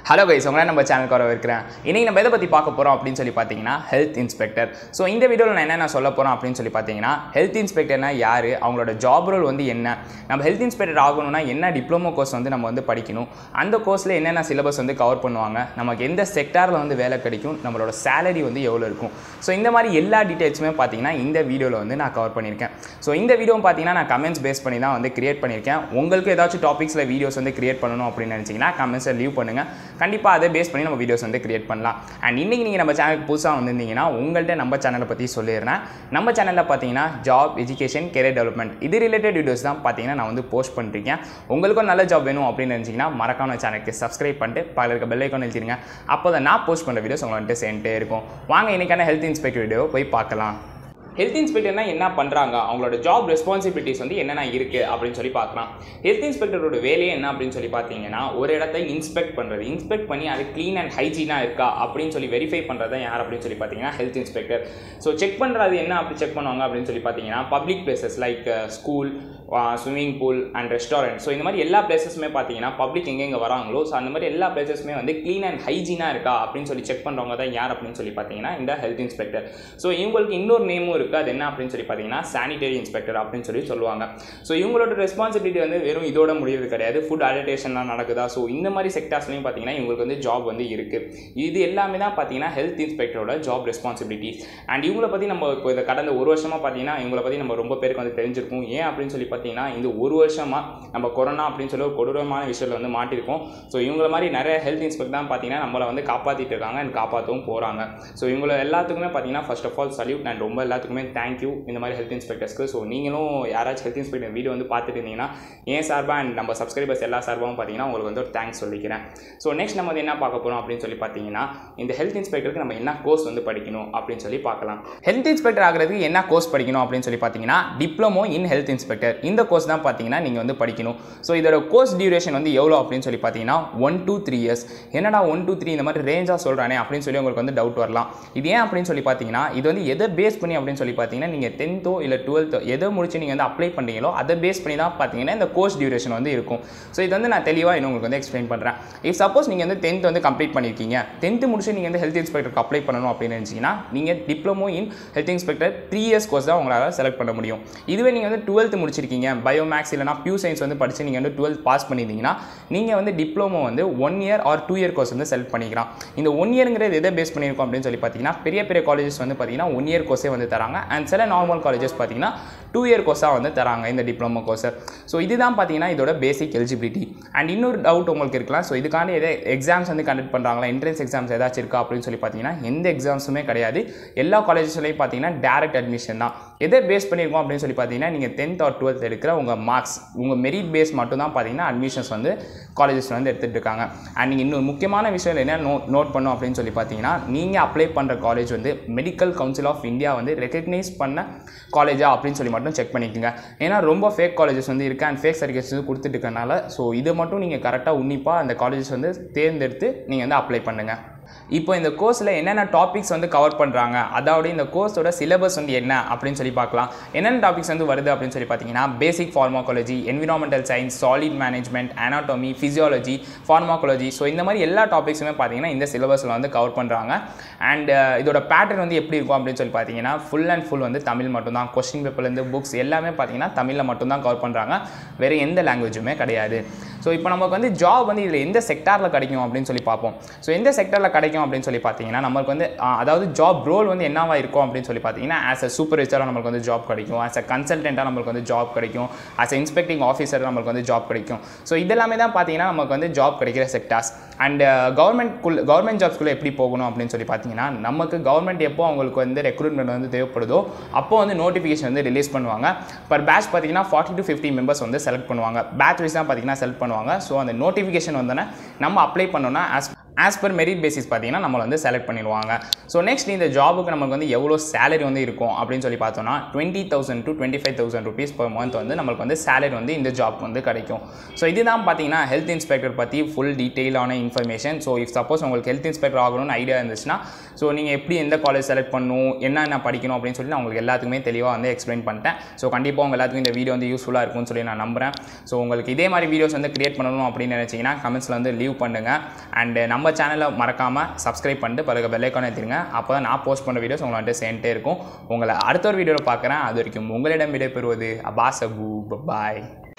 hello guys உங்களை நம்ம சேனலுக்கு வர இருக்கிறேன் இன்றைக்கி நம்ம எதை பற்றி பார்க்க போகிறோம் அப்படின்னு சொல்லி பார்த்தீங்கன்னா ஹெல்த் இன்ஸ்பெக்டர் ஸோ இந்த வீடியோவில் நான் என்ன சொல்ல போகிறோம் அப்படின்னு சொல்லி பார்த்தீங்கன்னா ஹெல்த் இன்ஸ்பெக்டர்னா யார் அவங்களோட ஜாப் ரோல் வந்து என்ன நம்ம ஹெல்த் இன்ஸ்பெக்டர் ஆகணும்னா என்ன டிப்ளமோ கோர்ஸ் வந்து நம்ம வந்து படிக்கணும் அந்த கோர்ஸில் என்னென்ன சிலபஸ் வந்து கவர் பண்ணுவாங்க நமக்கு எந்த செக்டாரில் வந்து வேலை கிடைக்கும் நம்மளோட சேலரி வந்து எவ்வளோ இருக்கும் ஸோ இந்த மாதிரி எல்லா டீட்டெயில்ஸுமே பார்த்தீங்கன்னா இந்த வீடியோவில் வந்து நான் கவர் பண்ணியிருக்கேன் ஸோ இந்த வீடியோ பார்த்தீங்கன்னா நான் கமெண்ட்ஸ் பேஸ் பண்ணி தான் வந்து கிரியேட் பண்ணியிருக்கேன் உங்களுக்கு ஏதாச்சும் டாபிக்ஸில் வீடியோஸ் வந்து கிரியேட் பண்ணணும் அப்படின்னு நினச்சிங்கன்னா கமெண்ட்ஸை லீவ் பண்ணுங்கள் கண்டிப்பாக அதை பேஸ் பண்ணி நம்ம வீடியோஸ் வந்து கிரியேட் பண்ணலாம் அண்ட் இன்றைக்கி நீங்கள் நம்ம சேனலுக்கு புதுசாக வந்திருந்தீங்கன்னா உங்கள்கிட்ட நம்ம சேனலை பற்றி சொல்லிடுறேன் நம்ம சேனலில் பார்த்தீங்கன்னா ஜாப் எஜுகேஷன் கெரியர் டெவலப்மெண்ட் இது ரிலேட்டட் வீடியோஸ் தான் பார்த்தீங்கன்னா நான் வந்து போஸ்ட் பண்ணிருக்கேன் உங்களுக்கும் நல்ல ஜாப் வேணும் அப்படின்னு நினச்சிங்கன்னா மறக்காம சேனலுக்கு சப்ஸ்கிரைப் பண்ணிட்டு பக்கத்தில் இருக்க பெல் ஐக்கான் எழுதிருங்க அப்போ தான் நான் போஸ்ட் பண்ணுற வீடியோஸ் உங்களை வந்துட்டு சேர்ந்துட்டே இருக்கும் வாங்க இன்றைக்கான ஹெல்த் இன்ஸ்பெக்டர் வீடியோ போய் பார்க்கலாம் ஹெல்த் இன்ஸ்பெக்டர்னா என்ன பண்ணுறாங்க அவங்களோட ஜாப் ரெஸ்பான்சிபிலிட்டிஸ் வந்து என்னென்ன இருக்குது அப்படின்னு சொல்லி பார்க்கலாம் ஹெல்த் இன்ஸ்பெக்டரோட வேலையே என்ன அப்படின்னு சொல்லி பார்த்தீங்கன்னா ஒரு இடத்த இன்ஸ்பெக்ட் பண்ணுறது இன்ஸ்பெக்ட் பண்ணி அது க்ளீன் அண்ட் ஹைஜீனாக இருக்கா அப்படின்னு சொல்லி வெரிஃபை பண்ணுறது தான் யார் அப்படின்னு சொல்லி பார்த்தீங்கன்னா ஹெல்த் இன்ஸ்பெக்டர் ஸோ செக் பண்ணுறது என்ன அப்படி செக் பண்ணுவாங்க அப்படின்னு சொல்லி பார்த்தீங்கன்னா public places like school swimming pool and restaurant so இந்த மாதிரி எல்லா பிளேசஸுமே பார்த்தீங்கன்னா பப்ளிக் எங்கெங்கே வராங்களோ ஸோ அந்த மாதிரி எல்லா பிளேசஸுமே வந்து க்ளீன் அண்ட் ஹைஜீனாக இருக்கா அப்படின்னு சொல்லி செக் பண்ணுறவங்க தான் யார் அப்படின்னு சொல்லி பார்த்தீங்கன்னா இந்த ஹெல்த் இன்ஸ்பெக்டர் ஸோ இவங்களுக்கு இன்னொரு நேமும் இருக்குது அது என்ன அப்படின்னு சொல்லி பார்த்தீங்கன்னா சானிடரி இன்ஸ்பெக்டர் அப்படின்னு சொல்லி சொல்லுவாங்க ஸோ இவங்களோட ரெஸ்பான்சிபிலிட்டி வந்து வெறும் இதோட முடியறது கிடையாது ஃபுட் அடல்டேஷன்லாம் நடக்குதா ஸோ இந்த மாதிரி செக்டார்ஸ்லையும் பார்த்தீங்கன்னா இவங்களுக்கு வந்து ஜாப் வந்து இருக்குது இது எல்லாமே தான் பார்த்தீங்கன்னா ஹெல்த் இன்ஸ்பெக்டரோட ஜாப் ரெஸ்பான்சிபிலிட்டி அண்ட் இவங்கள பற்றி நம்ம இப்போ இந்த கடந்த ஒரு வருஷமாக பார்த்தீங்கன்னா இவங்கள பற்றி நம்ம ரொம்ப பேருக்கு வந்து தெரிஞ்சிருக்கும் ஏன் அப்படின்னு சொல்லி பார்த்தீங்கன்னா இந்த ஒரு வருஷமாக நம்ம கொரோனா அப்படின்னு சொல்லி ஒரு கொடூரமான விஷயத்தில் வந்து மாட்டிருக்கோம் ஸோ இவங்கள மாதிரி நிறைய ஹெல்த் இன்ஸ்பெக்டர் தான் பார்த்தீங்கன்னா நம்மளை வந்து காப்பாற்றிட்டு இருக்காங்க அண்ட் காப்பாற்றவும் போகிறாங்க ஸோ இவங்கள எல்லாத்துக்குமே பார்த்தீங்கன்னா first of all salute and ரொம்ப எல்லாத்துக்குமே தேங்க்யூ இந்த மாதிரி ஹெல்த் இன்ஸ்பெக்டர்ஸ்க்கு ஸோ நீங்களும் யாராச்சும் ஹெல்த் இன்ஸ்பெக்டர் வீடியோ வந்து பார்த்துட்டு இருந்தீங்கன்னா ஏன் சார்பாக அண்ட் நம்ம சப்ஸ்கிரைபர்ஸ் எல்லா சார்பாகவும் பார்த்தீங்கன்னா உங்களுக்கு வந்து ஒரு தேங்க்ஸ் சொல்லிக்கிறேன் ஸோ நெக்ஸ்ட் நம்ம வந்து என்ன பார்க்க போகிறோம் அப்படின்னு சொல்லி பார்த்தீங்கன்னா இந்த ஹெல்த் இன்ஸ்பெக்டருக்கு நம்ம என்ன கோர்ஸ் வந்து படிக்கணும் அப்படின்னு சொல்லி பார்க்கலாம் ஹெல்த் இன்ஸ்பெக்டர் ஆகிறதுக்கு என்ன கோர்ஸ் படிக்கணும் அப்படின்னு சொல்லி பார்த்தீங்கன்னா டிப்ளமோ இன் ஹெல்த் இன்ஸ்பெக்டர் இந்த கோர்ஸ் தான் பார்த்தீங்கன்னா நீங்கள் வந்து படிக்கணும் ஸோ இதோட கோர்ஸ் டியூரேஷன் வந்து எவ்வளோ அப்படின்னு சொல்லி பார்த்தீங்கன்னா ஒன் டூ த்ரீ இயர்ஸ் என்னடா ஒன் டூ த்ரீ இந்த மாதிரி ரேஞ்சாக சொல்கிறானே அப்படின்னு சொல்லி உங்களுக்கு வந்து டவுட் வரலாம் இது ஏன் அப்படின்னு சொல்லி பார்த்தீங்கன்னா இது வந்து எதை பேஸ் பண்ணி அப்படின்னு சொல்லி பார்த்தீங்கன்னா நீங்கள் டென்த்தோ இல்லை டுவெல்த்தோ எதை முடிச்சு நீங்கள் வந்து அப்ளை பண்ணுறீங்களோ அதை பேஸ் பண்ணி தான் பார்த்தீங்கன்னா இந்த கோர்ஸ் டியூரேஷன் வந்து இருக்கும் ஸோ இது வந்து நான் தெளிவாக இன்னும் உங்களுக்கு வந்து எக்ஸ்பிளைன் பண்ணுறேன் இஃப் சப்போஸ் நீங்கள் வந்து டென்த் வந்து கம்ப்ளீட் பண்ணியிருக்கீங்க டென்த்து முடிச்சு நீங்கள் வந்து ஹெல்த் இன்ஸ்பெக்டருக்கு அப்ளை பண்ணணும் அப்படின்னு நினச்சிங்கன்னா நீங்கள் diploma in health inspector three years course தான் உங்களால் செலக்ட் பண்ண முடியும் இதுவே நீங்கள் வந்து டுவெல்த் முடிச்சிருக்கீங்க பயோ மேக்ஸ் இல்லைனா பியூ சயின்ஸ் வந்து படித்து நீங்கள் வந்து டுவெல்த் பாஸ் பண்ணியிருந்தீங்கன்னா நீங்கள் வந்து டிப்ளமோ வந்து one year or two year course வந்து செலக்ட் பண்ணிக்கலாம் இந்த ஒன் இயருங்கிறது எதை பேஸ் பண்ணியிருக்கோம் அப்படின்னு சொல்லி பார்த்தீங்கன்னா பெரிய பெரிய காலேஜஸ் வந்து பார்த்தீங்கன்னா ஒன் இயர் கோர்ஸே வந்து தராங்க அண்ட் சில நார்மல் காலேஜஸ் பார்த்தீங்கன்னா டூ இயர் கோர்ஸாக வந்து தராங்க இந்த டிப்ளமோ கோர்ஸை ஸோ இதுதான் பார்த்தீங்கன்னா இதோட பேசிக் எலிஜிபிலிட்டி அண்ட் இன்னொரு டவுட் உங்களுக்கு இருக்கலாம் ஸோ இதுக்காண்டி எதை எக்ஸாம்ஸ் வந்து கண்டக்ட் பண்ணுறாங்களா என்ட்ரன்ஸ் எக்ஸாம்ஸ் ஏதாச்சும் இருக்கா அப்படின்னு சொல்லி பார்த்தீங்கன்னா எந்த எக்ஸாம்ஸுமே கிடையாது எல்லா காலேஜஸ்லையும் பார்த்தீங்கன்னா டேரக்ட் அட்மிஷன் தான் எதை பேஸ் பண்ணியிருக்கோம் அப்படின்னு சொல்லி பார்த்தீங்கன்னா நீங்கள் டென்த் ஆர் டுவெல்த் எடுக்கிற உங்கள் மார்க்ஸ் உங்கள் மெரிட் பேஸ் மட்டும் தான் பார்த்தீங்கன்னா அட்மிஷன்ஸ் வந்து காலேஜஸ் வந்து எடுத்துகிட்டு இருக்காங்க அண்ட் நீங்கள் இன்னொரு முக்கியமான விஷயம் என்ன நோட் நோட் பண்ணும் அப்படின்னு சொல்லி பார்த்தீங்கன்னா நீங்கள் அப்ளை பண்ணுற காலேஜ் வந்து மெடிக்கல் கவுன்சில் ஆஃப் இந்தியா வந்து ரெக்கக்னைஸ் பண்ண காலேஜா அப்படின்னு சொல்லி மட்டும் செக் பண்ணிக்கோங்க ஏன்னா ரொம்ப ஃபேக் காலேஜஸ் வந்து இருக்குது அண்ட் ஃபேக் சர்டிஃபிகேட்ஸ் வந்து கொடுத்துட்டு இருக்கனால ஸோ இதை மட்டும் நீங்கள் கரெக்டாக உன்னிப்பாக அந்த காலேஜஸ் வந்து தேர்ந்தெடுத்து நீங்கள் வந்து அப்ளை பண்ணுங்கள் இப்போ இந்த கோர்ஸில் என்னென்ன டாபிக்ஸ் வந்து கவர் பண்ணுறாங்க அதாவது இந்த கோர்ஸோட சிலபஸ் வந்து என்ன அப்படின்னு சொல்லி பார்க்கலாம் என்னென்ன டாபிக்ஸ் வந்து வருது அப்படின்னு சொல்லி பார்த்தீங்கன்னா basic pharmacology environmental science solid management anatomy physiology pharmacology so இந்த மாதிரி எல்லா டாபிக்ஸுமே பார்த்தீங்கன்னா இந்த சிலபஸில் வந்து கவர் பண்ணுறாங்க அண்ட் இதோட பேட்டர்ன் வந்து எப்படி இருக்கும் அப்படின்னு சொல்லி பார்த்தீங்கன்னா ஃபுல் அண்ட் ஃபுல் வந்து தமிழ் மட்டும்தான் கொஸ்டின் பேப்பர்லேருந்து புக்ஸ் எல்லாமே பார்த்தீங்கன்னா தமிழில் மட்டும்தான் கவர் பண்ணுறாங்க வேறு எந்த லாங்குவேஜுமே கிடையாது ஸோ இப்போ நமக்கு வந்து ஜாப் வந்து இதில் எந்த செக்டாரில் கிடைக்கும் அப்படின்னு சொல்லி பார்ப்போம் ஸோ எந்த செக்டாரில் கிடைக்கும் அப்படின்னு சொல்லி பார்த்தீங்கன்னா நமக்கு வந்து அதாவது ஜாப் ரோல் வந்து என்னவா இருக்கும் அப்படின்னு சொல்லி பார்த்தீங்கன்னா ஆஸ் அ சூப்பர்வைசராக நம்மளுக்கு வந்து ஜாப் கிடைக்கும் ஆஸ் அ கன்சல்டண்ட்டாக நம்மளுக்கு வந்து ஜாப் கிடைக்கும் ஆஸ் அ இன்ஸ்பெக்டிங் ஆஃபீஸர் நம்மளுக்கு வந்து ஜாப் கிடைக்கும் ஸோ இதெல்லாமே தான் பார்த்தீங்கன்னா நமக்கு வந்து ஜாப் கிடைக்கிற செக்டார்ஸ் அண்ட் கவர்மெண்ட் கவர்மெண்ட் ஜாப்ஸ்குள்ளே எப்படி போகணும் அப்படின்னு சொல்லி பார்த்தீங்கன்னா நமக்கு கவர்மெண்ட் எப்போ அவங்களுக்கு வந்து ரெக்ரூட்மெண்ட் வந்து தேவைப்படுதோ அப்போ வந்து நோட்டிஃபிகேஷன் வந்து ரிலீஸ் பண்ணுவாங்க பர் பேட்ச் பார்த்தீங்கன்னா ஃபார்ட்டி டு ஃபிஃப்டி மெம்பர்ஸ் வந்து செலக்ட் பண்ணுவாங்க பேட்ச் வைஸ் தான் பார்த்தீங்கன்னா செலக்ட் பண்ணுவாங்க ஸோ அந்த நோட்டிஃபிகேஷன் வந்தோன்னே நம்ம அப்ளை பண்ணோன்னா as as per merit basis பார்த்தீங்கன்னா நம்மளை வந்து செலக்ட் பண்ணிடுவாங்க ஸோ நெக்ஸ்ட் இந்த ஜாபுக்கு நமக்கு வந்து எவ்வளோ சேலரி வந்து இருக்கும் அப்படின்னு சொல்லி பார்த்தோம்னா twenty thousand to twenty five thousand rupees per month வந்து நம்மளுக்கு வந்து சேலரி வந்து இந்த ஜாப் வந்து கிடைக்கும் ஸோ இதுதான் பார்த்தீங்கன்னா ஹெல்த் இன்ஸ்பெக்டர் பற்றி ஃபுல் டீட்டெயிலான இன்ஃபர்மேஷன் ஸோ இஃப் சப்போஸ் உங்களுக்கு ஹெல்த் இன்ஸ்பெக்டர் ஆகணும்னு ஐடியா இருந்துச்சுன்னா ஸோ நீங்கள் எப்படி எந்த காலேஜ் செலக்ட் பண்ணணும் என்னென்ன படிக்கணும் அப்படின்னு சொல்லி நான் உங்களுக்கு எல்லாத்துக்குமே தெளிவாக வந்து எக்ஸ்பிளைன் பண்ணிட்டேன் ஸோ கண்டிப்பாக உங்கள் எல்லாத்துக்கும் இந்த வீடியோ வந்து யூஸ்ஃபுல்லாக இருக்கும்னு சொல்லி நான் நம்புறேன் ஸோ உங்களுக்கு இதே மாதிரி வீடியோஸ் வந்து கிரியேட் பண்ணணும் அப்படின்னு நினச்சிங்கன்னா கமெண்ட்ஸில் வந்து லீவ் பண்ணுங்கள் அண்ட் நம்ம சேனலை மறக்காமல் சப்ஸ்கிரைப் பண்ணிட்டு பிறகு பெல்லைக்கான எடுத்துருங்க அப்போ தான் நான் போஸ்ட் பண்ணுற வீடியோஸ் உங்களை வந்துட்டு சேர்ந்துட்டே இருக்கும் உங்களை அடுத்த ஒரு வீடியோவில் பார்க்குறேன் அது வரைக்கும் உங்களிடம் விடைபெறுவது அபாஸ் அபு பாய்